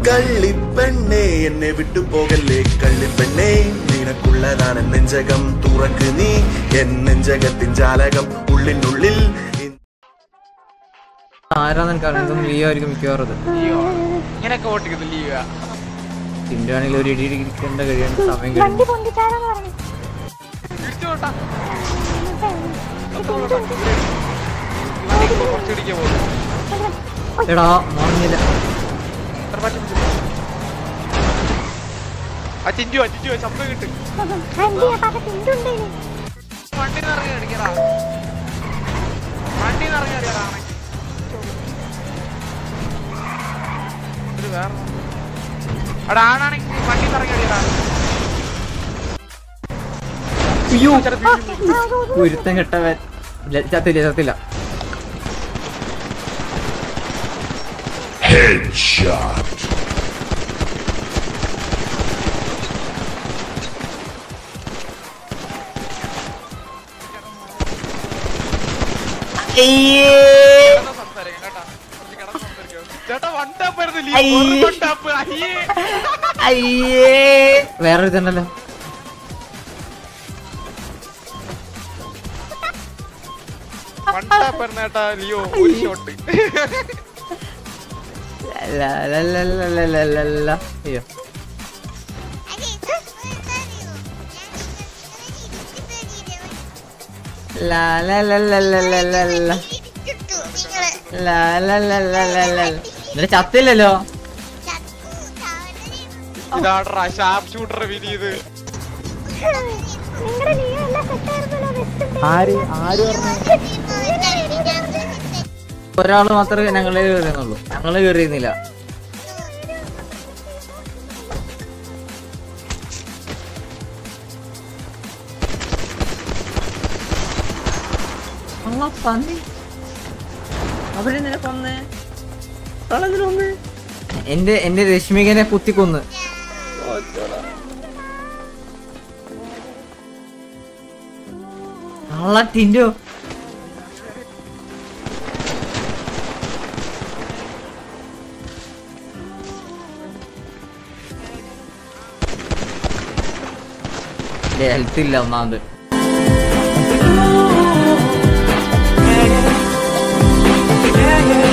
കള്ളിപ്പെണ്ണേ എന്നെ വിട്ടു പോകല്ലേ കള്ളിപ്പെണ്ണേ നിനക്കുള്ളതാണ് നെഞ്ചകം തുറക്ക് നീ എൻ നെഞ്ചകത്തിൻ ജാലകം ഉള്ളിനുള്ളിൽ ഇ- ആരാന്ന് എനിക്ക് അറിയാം ഇതൊന്നും ലിയോ ആയിരിക്കും മിക്കവാറും ഇത് ലീവോ ഇങ്ങനെയൊക്കെ ഓട്ടിക്കുന്നു ലീവ ടിൻഡു ആണെങ്കിൽ ഒരു ഇടി ഇടിക്കേണ്ട കഴിയേണ്ട സമയം കഴിഞ്ഞു വണ്ടി പൊന്തിച്ചാലെന്ന് പറഞ്ഞു തിരിച്ചു പോട്ടാ എന്നിട്ട് കുറച്ചിടിക്കാൻ പോകും എടാ മോർണില്ല എത്ര പറ്റും ആ ചിഞ്ചു ചിഞ്ചു ശബ്ദം കിട്ടും വണ്ടി അപ്പൊ തിണ്ടുണ്ടേന് വണ്ടി നിറങ്ങി അടിക്കടാ വണ്ടി നിറങ്ങി അടിക്കടാ ഇത് വേറെ അവിടെ ആണാണെങ്കിൽ വണ്ടി നിറങ്ങി അടിക്കടാ അയ്യോ കുരുത്തം കെട്ടവൻ ഇല്ല, ചത്തില്ല ചത്തില്ല കിടന്ന് സംസാരിക്കാം കേട്ടാ കുറച്ച് കിടന്ന് സംസാരിക്കാം ചേട്ടാ വൺ ടാപ്പ് ആയിരുന്നു അയ്യേ. ലീവ് വൺ ടാപ്പ് അയ്യേ അയ്യേ വേറൊരു ഇതുണ്ടല്ലോ വൺ ടാപ്പ് ആയിരുന്നു ചേട്ടാ ലിയോ ഒരു ഷോട്ട് ല, ല, ല, ല, ല, ല, ല, ല. അയ്യോ ല, ല, ല, ല, ല, ല, ല, ല. ല, ല, ല, ല, ല, ല, ല. എന്നിട്ട് ചത്തില്ലല്ലോ ഇതാടാ ഷാർപ്പ് ഷൂട്ടർ വിനിയത് നിങ്ങളുടെ നീ എല്ലാം സെറ്റായിരുന്നല്ലോ വെസ്റ്റ് ആര് ആര് പറഞ്ഞു ഒരാള് മാത്രമേ ഞങ്ങളെ കയറിയുന്നുള്ളൂ ഞങ്ങള് കയറിയുന്നില്ല എന്റെ എന്റെ രശ്മികനെ കുത്തിക്കൊന്ന് കള്ള ടിൻഡു ഹെൽത്ത് ഇല്ല ഒന്നാമത് Yeah, yeah.